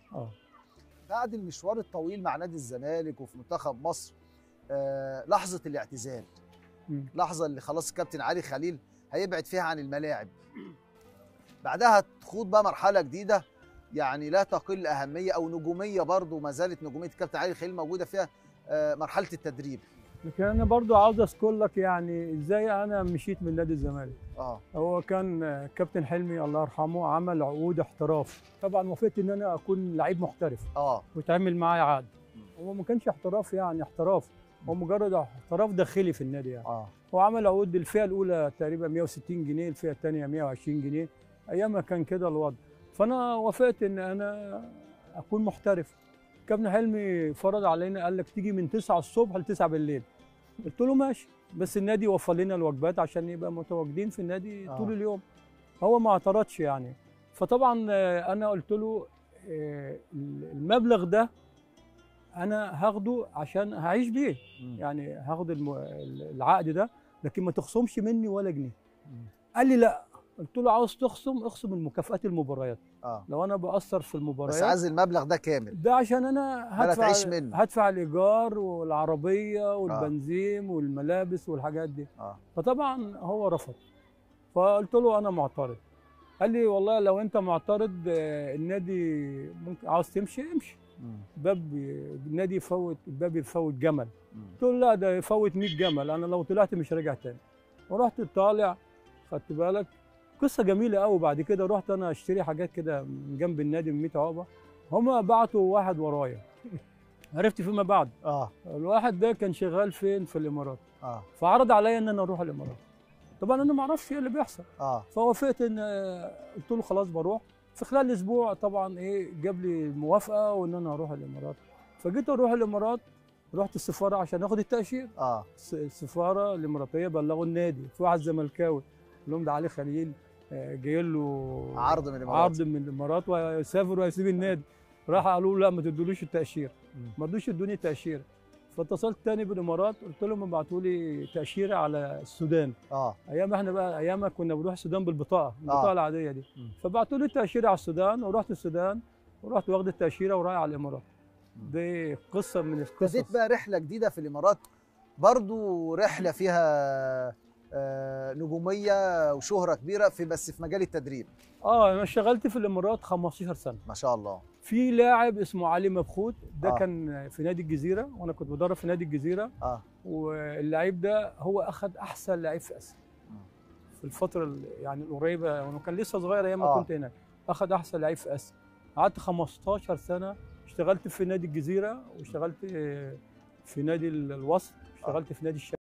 اه بعد المشوار الطويل مع نادي الزمالك وفي منتخب مصر آه لحظه الاعتزال مم. لحظه اللي خلاص الكابتن علي خليل هيبعد فيها عن الملاعب بعدها تخوض بقى مرحله جديده يعني لا تقل اهميه او نجوميه برضو ما زالت نجوميه الكابتن علي خليل موجوده فيها آه مرحله التدريب لكن انا برضو عاوز اذكر لك يعني ازاي انا مشيت من نادي الزمالك اه هو كان كابتن حلمي الله يرحمه عمل عقود احتراف طبعا وافقت ان انا اكون لعيب محترف اه ويتعمل معايا عقد هو ما كانش احتراف يعني احتراف هو مجرد احتراف داخلي في النادي يعني اه هو عمل عقود الفئه الاولى تقريبا 160 جنيه الفئه الثانيه 120 جنيه ايامها كان كده الوضع فانا وافقت ان انا اكون محترف كابتن حلمي فرض علينا قال لك تيجي من 9 الصبح ل 9 بالليل قلت له ماشي بس النادي وفر لنا الوجبات عشان يبقى متواجدين في النادي آه. طول اليوم هو ما اعترضش يعني فطبعا آه، انا قلت له آه، المبلغ ده انا هاخده عشان هعيش بيه مم. يعني هاخد الم... العقد ده لكن ما تخصمش مني ولا جنيه مم. قال لي لا قلت له عاوز تخصم اخصم المكافآت المباريات اه لو انا باثر في بس المباريات عايز المبلغ ده كامل ده عشان انا ولا هدفع تعيش منه. هدفع الايجار والعربيه والبنزين والملابس والحاجات دي اه فطبعا هو رفض فقلت له انا معترض قال لي والله لو انت معترض آه، النادي ممكن عاوز تمشي امشي مم. باب النادي يفوت الباب يفوت جمل مم. قلت له لا ده يفوت 100 جمل انا لو طلعت مش راجع تاني ورحت طالع خدت بالك قصه جميله قوي بعد كده رحت انا اشتري حاجات كده من جنب النادي من 100 عقبه هما بعتوا واحد ورايا عرفت فيما بعد اه الواحد ده كان شغال فين في الامارات اه فعرض عليا ان انا اروح الامارات طبعا انا ما اعرفش ايه اللي بيحصل اه فوافقت ان قلت له خلاص بروح في خلال اسبوع طبعا ايه جاب لي الموافقه وان انا اروح الامارات فجيت اروح الامارات رحت السفاره عشان اخد التاشيره اه الس- السفاره الاماراتيه بلغوا النادي في واحد زملكاوي قال لهم ده علي خليل آه، جاي له عرض من الامارات عرض من الامارات وهيسافر وهيسيب النادي راح قالوا له لا ما تدولوش التاشيره مم. ما رضوش يدوني تاشيره فاتصلت تاني بالامارات قلت لهم ابعتوا لي تاشيره على السودان اه ايام احنا بقى ايامها كنا بنروح السودان بالبطاقه البطاقه آه. العاديه دي مم. فبعتوا لي التاشيره على السودان ورحت السودان ورحت واخد التاشيره ورايح على الامارات مم. دي قصه من ابتديت القصص بقى رحله جديده في الامارات برضو رحله فيها آه نجوميه وشهره كبيره في بس في مجال التدريب اه انا اشتغلت في الامارات 15 سنه ما شاء الله في لاعب اسمه علي مبخوت ده آه. آه. كان في نادي الجزيره وانا كنت بدرب في نادي الجزيره اه واللعيب ده هو اخذ احسن لعيب في اسيا مم. في الفتره ال- يعني القريبه وانا كان لسه صغير ايام ما آه. كنت هناك اخذ احسن لعيب في اسيا قعدت 15 سنه اشتغلت في نادي الجزيره واشتغلت آه، في نادي ال- الوصل اشتغلت في نادي الشباب